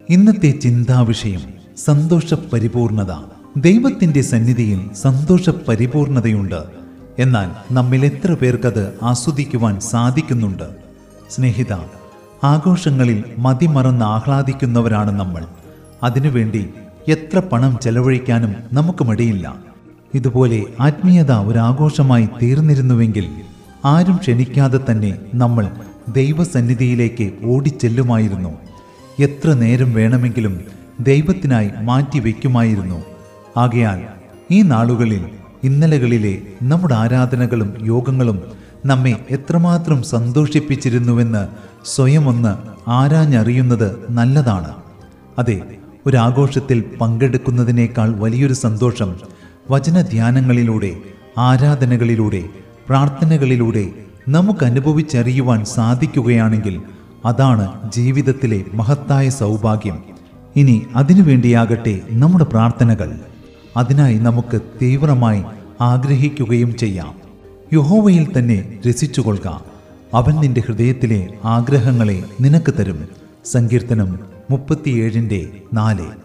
ഇന്നത്തെ ചിന്താവിഷയം സന്തോഷ പരിപൂർണത ദൈവത്തിന്റെ സന്നിധിയിൽ സന്തോഷ പരിപൂർണതയുണ്ട് എന്നാൽ നമ്മിൽ എത്ര പേർക്കത് ആസ്വദിക്കുവാൻ സാധിക്കുന്നുണ്ട് സ്നേഹിത ആഘോഷങ്ങളിൽ മതിമറന്ന് ആഹ്ലാദിക്കുന്നവരാണ് നമ്മൾ അതിനുവേണ്ടി എത്ര പണം ചെലവഴിക്കാനും നമുക്ക് മടിയില്ല ഇതുപോലെ ആത്മീയത ഒരു ആഘോഷമായി തീർന്നിരുന്നുവെങ്കിൽ ആരും ക്ഷണിക്കാതെ തന്നെ നമ്മൾ ദൈവസന്നിധിയിലേക്ക് ഓടിച്ചെല്ലുമായിരുന്നു എത്ര നേരം വേണമെങ്കിലും ദൈവത്തിനായി മാറ്റിവെക്കുമായിരുന്നു ആകയാൽ ഈ നാളുകളിൽ ഇന്നലകളിലെ നമ്മുടെ ആരാധനകളും യോഗങ്ങളും നമ്മെ എത്രമാത്രം സന്തോഷിപ്പിച്ചിരുന്നുവെന്ന് സ്വയം ഒന്ന് ആരാഞ്ഞറിയുന്നത് നല്ലതാണ് അതെ ഒരു ആഘോഷത്തിൽ പങ്കെടുക്കുന്നതിനേക്കാൾ വലിയൊരു സന്തോഷം വചനധ്യാനങ്ങളിലൂടെ ആരാധനകളിലൂടെ പ്രാർത്ഥനകളിലൂടെ നമുക്ക് അനുഭവിച്ചറിയുവാൻ സാധിക്കുകയാണെങ്കിൽ അതാണ് ജീവിതത്തിലെ മഹത്തായ സൗഭാഗ്യം ഇനി അതിനുവേണ്ടിയാകട്ടെ നമ്മുടെ പ്രാർത്ഥനകൾ അതിനായി നമുക്ക് തീവ്രമായി ആഗ്രഹിക്കുകയും ചെയ്യാം യഹോവയിൽ തന്നെ രസിച്ചുകൊള്ളുക അവൻ നിന്റെ ഹൃദയത്തിലെ ആഗ്രഹങ്ങളെ നിനക്ക് തരും സങ്കീർത്തനം മുപ്പത്തിയേഴിൻ്റെ നാല്